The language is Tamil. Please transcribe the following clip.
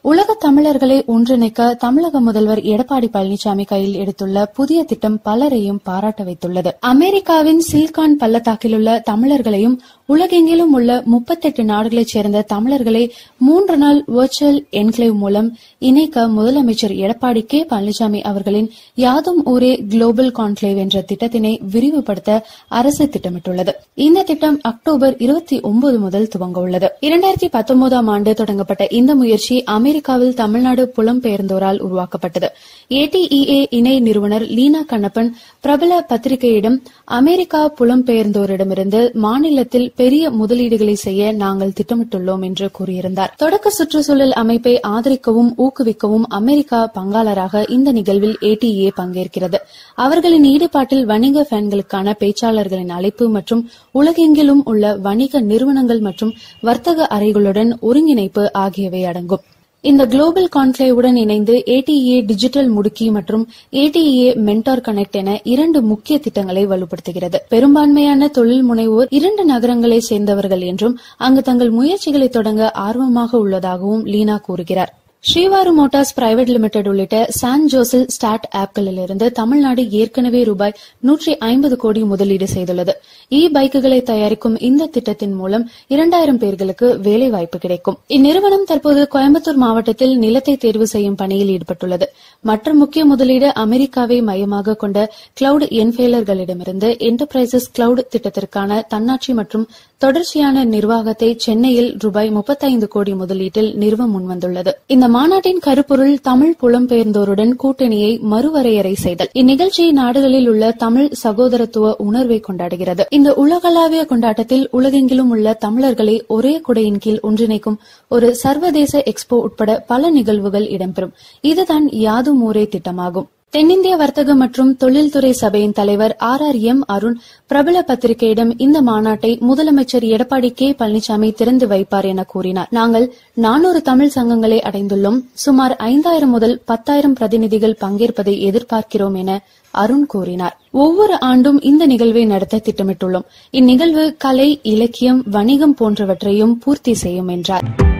உலக தமிழர்களை ஒன்றிணைக்க தமிழக முதல்வர் எடப்பாடி பழனிசாமி கையில் எடுத்துள்ள புதிய திட்டம் பலரையும் பாராட்ட வைத்துள்ளது அமெரிக்காவின் சில்கான் பள்ளத்தாக்கிலுள்ள தமிழர்களையும் உலகெங்கிலும் உள்ள முப்பத்தெட்டு நாடுகளைச் சேர்ந்த தமிழர்களை மூன்று நாள் வர்ச்சுவல் என்க்ளேவ் மூலம் இணைக்க முதலமைச்சர் எடப்பாடி கே பழனிசாமி அவர்களின் யாதும் ஊரே குளோபல் கான்க்ளேவ் என்ற திட்டத்தினை விரிவுபடுத்த அரசு திட்டமிட்டுள்ளது இந்த திட்டம் அக்டோபர் இருபத்தி ஒன்பது முதல் துவங்க உள்ளது இரண்டாயிரத்தி பத்தொன்பதாம் ஆண்டு தொடங்கப்பட்ட இந்த முயற்சி அமெரிக்காவில் தமிழ்நாடு புலம்பெயர்ந்தோரால் உருவாக்கப்பட்டது ஏடிஇஏ இணை நிறுவனர் லீனா கண்ணப்பன் பிரபல பத்திரிகையிடம் அமெரிக்கா புலம்பெயர்ந்தோரிடமிருந்து மாநிலத்தில் பெரிய முதலீடுகளை செய்ய நாங்கள் திட்டமிட்டுள்ளோம் என்று கூறியிருந்தார் தொடக்க சுற்றுச்சூழல் அமைப்பை ஆதரிக்கவும் ஊக்குவிக்கவும் அமெரிக்கா பங்காளராக இந்த நிகழ்வில் ஏடிஏ பங்கேற்கிறது அவர்களின் ஈடுபாட்டில் வணிக ஃபேன்களுக்கான பேச்சாளர்களின் அழைப்பு மற்றும் உலகெங்கிலும் உள்ள வணிக நிறுவனங்கள் மற்றும் வர்த்தக அறைகளுடன் ஒருங்கிணைப்பு ஆகியவை அடங்கும் இந்த குளோபல் கான்க்ளேவுடன் இணைந்து ஏடிஏ டிஜிட்டல் முடுக்கி மற்றும் ஏடிஏ மென்டார் கனெக்ட் என இரண்டு முக்கிய திட்டங்களை வலுப்படுத்துகிறது பெரும்பான்மையான தொழில் முனைவோர் இரண்டு நகரங்களை சேர்ந்தவர்கள் என்றும் அங்கு தங்கள் முயற்சிகளை தொடங்க ஆர்வமாக உள்ளதாகவும் லீனா கூறுகிறார் ஸ்ரீவாரு மோட்டார்ஸ் பிரைவேட் லிமிடெட் உள்ளிட்ட சான் ஜோசல் ஸ்டார்ட் ஆப்களிலிருந்து தமிழ்நாடு ஏற்கனவே ரூபாய் நூற்றி ஐம்பது கோடி முதலீடு செய்துள்ளது இ பைக்குகளை தயாரிக்கும் இந்த திட்டத்தின் மூலம் இரண்டாயிரம் பேர்களுக்கு வேலைவாய்ப்பு கிடைக்கும் இந்நிறுவனம் தற்போது கோயம்புத்தூர் மாவட்டத்தில் நிலத்தை தேர்வு செய்யும் பணியில் ஈடுபட்டுள்ளது மற்ற முக்கிய முதலீடு அமெரிக்காவை மையமாக கொண்ட கிளவுட் என்ஃபெயிலர்களிடமிருந்து என்டர்பிரைசஸ் கிளவுட் திட்டத்திற்கான தன்னாட்சி மற்றும் தொடர்ச்சியான நிர்வாகத்தை சென்னையில் ரூபாய் முப்பத்தைந்து கோடி முதலீட்டில் நிறுவ முன்வந்துள்ளது இந்த மாநாட்டின் கருப்பொருள் தமிழ் புலம்பெயர்ந்தோருடன் கூட்டணியை மறுவரையறை செய்தல் இந்நிகழ்ச்சி நாடுகளில் உள்ள தமிழ் சகோதரத்துவ உணர்வை கொண்டாடுகிறது இந்த உலகளாவிய கொண்டாட்டத்தில் உலகெங்கிலும் உள்ள தமிழர்களை ஒரே குடையின் கீழ் ஒன்றிணைக்கும் ஒரு சர்வதேச எக்ஸ்போ உட்பட பல நிகழ்வுகள் இடம்பெறும் இதுதான் யாதும் ஊரே திட்டமாகும் தென்னிந்திய வர்த்தக மற்றும் தொழில்துறை சபையின் தலைவர் ஆர் ஆர் எம் அருண் பிரபல பத்திரிகையிடம் இந்த மாநாட்டை முதலமைச்சர் எடப்பாடி கே பழனிசாமி திறந்து வைப்பார் என கூறினார் நாங்கள் நானூறு தமிழ் சங்கங்களை அடைந்துள்ளோம் சுமார் ஐந்தாயிரம் முதல் பத்தாயிரம் பிரதிநிதிகள் பங்கேற்பதை எதிர்பார்க்கிறோம் என அருண் கூறினார் ஒவ்வொரு ஆண்டும் இந்த நிகழ்வை நடத்த திட்டமிட்டுள்ளோம் இந்நிகழ்வு கலை இலக்கியம் வணிகம் போன்றவற்றையும் பூர்த்தி செய்யும் என்றார்